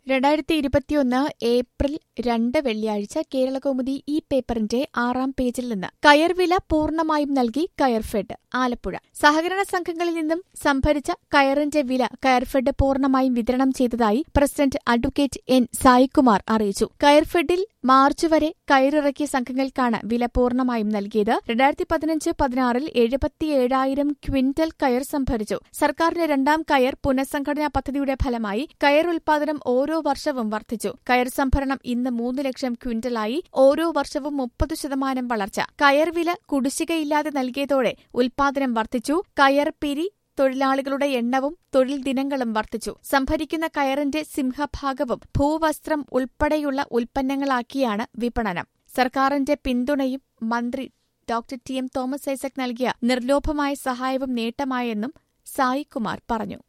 രണ്ടായിരത്തി ഇരുപത്തിയൊന്ന് ഏപ്രിൽ രണ്ട് വെള്ളിയാഴ്ച കേരളകൗമുദി ഈ പേപ്പറിന്റെ ആറാം പേജിൽ നിന്ന് കയർവില പൂർണ്ണമായും നൽകി കയർഫെഡ് ആലപ്പുഴ സഹകരണ സംഘങ്ങളിൽ നിന്നും സംഭരിച്ച കയറിന്റെ വില കയർഫെഡ് പൂർണ്ണമായും വിതരണം ചെയ്തതായി പ്രസിഡന്റ് അഡ്വക്കേറ്റ് എൻ സായികുമാർ അറിയിച്ചു കയർഫെഡിൽ മാർച്ച് വരെ കയറിറക്കിയ സംഘങ്ങൾക്കാണ് വില പൂർണ്ണമായും നൽകിയത് രണ്ടായിരത്തി പതിനഞ്ച് പതിനാറിൽ എഴുപത്തിയേഴായിരം ക്വിന്റൽ കയർ സംഭരിച്ചു സർക്കാരിന്റെ രണ്ടാം കയർ പുനഃസംഘടനാ പദ്ധതിയുടെ ഫലമായി കയർ ഉൽപാദനം ഓരോ വർഷവും വർദ്ധിച്ചു കയർ സംഭരണം ഇന്ന് മൂന്ന് ലക്ഷം ക്വിന്റലായി ഓരോ വർഷവും മുപ്പത് ശതമാനം വളർച്ച കയർ വില കുടിശ്ശികയില്ലാതെ നൽകിയതോടെ ഉൽപാദനം വർദ്ധിച്ചു കയർ പിരി തൊഴിലാളികളുടെ എണ്ണവും തൊഴിൽ ദിനങ്ങളും വർദ്ധിച്ചു സംഭരിക്കുന്ന കയറിന്റെ സിംഹഭാഗവും ഭൂവസ്ത്രം ഉൾപ്പെടെയുള്ള ഉൽപ്പന്നങ്ങളാക്കിയാണ് വിപണനം സർക്കാരിന്റെ പിന്തുണയും മന്ത്രി doctor T M Thomas Isaac നൽകിയ നിർലോഭമായ സഹായവും നേട്ടമായെന്നും സായികുമാർ പറഞ്ഞു